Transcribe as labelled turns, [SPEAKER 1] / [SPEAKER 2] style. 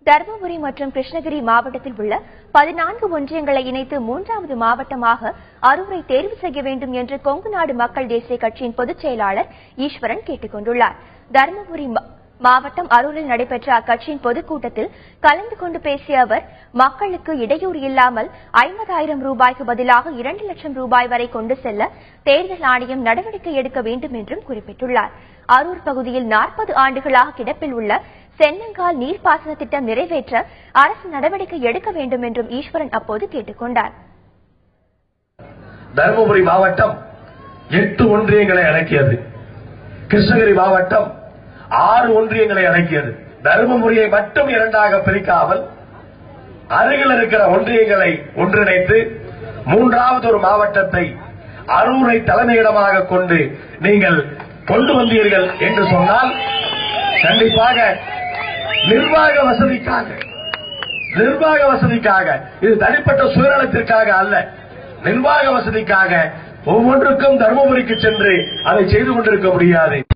[SPEAKER 1] தருமபுரி மற்றும் கிருஷ்ணகிரி மாவட்டத்தில் உள்ள பதினான்கு ஒன்றியங்களை இணைத்து மூன்றாவது மாவட்டமாக அரூரை தேர்வு செய்ய வேண்டும் என்று கொங்கு நாடு மக்கள் தேசிய கட்சியின் பொதுச் செயலாளர் ஈஸ்வரன் கேட்டுக் கொண்டுள்ளார் தருமபுரி மா- மாவட்டம் அரூரில் நடைபெற்ற அக்கட்சியின் பொதுக்கூட்டத்தில் கலந்து கொண்டு பேசிய அவர் மக்களுக்கு இடையூறு இல்லாமல் ஐம்பதாயிரம் ரூபாய்க்கு பதிலாக இரண்டு லட்சம் ரூபாய் வரை கொண்டு செல்ல தேர்தல் ஆணையம் நடவடிக்கை எடுக்க வேண்டும் என்றும் குறிப்பிட்டுள்ளார் அரூர் பகுதியில் நாற்பது ஆண்டுகளாக கிடப்பில் உள்ள சென்னங்கால் நீர்ப்பாசன திட்டம் நிறைவேற்ற அரசு நடவடிக்கை எடுக்க வேண்டும் என்றும் ஈஸ்வரன் அப்போது கேட்டுக் கொண்டார்
[SPEAKER 2] தருமபுரி மாவட்டம் எட்டு ஒன்றியங்களை அடக்கியது கிருஷ்ணகிரி மாவட்டம் ஆறு ஒன்றியங்களை அடக்கியது தருமபுரியை மட்டும் இரண்டாக பிரிக்காமல் அருகில் இருக்கிற ஒன்றியங்களை ஒன்றிணைத்து மூன்றாவது ஒரு மாவட்டத்தை அரூரை தலைமையிடமாக கொண்டு நீங்கள் கொண்டு வந்தீர்கள் என்று சொன்னால் கண்டிப்பாக நிர்வாக வசதிக்காக நிர்வாக வசதிக்காக இது தனிப்பட்ட சுயநலத்திற்காக அல்ல நிர்வாக வசதிக்காக ஒவ்வொன்றுக்கும் தருமபுரிக்கு சென்று அதை செய்து கொண்டிருக்க முடியாது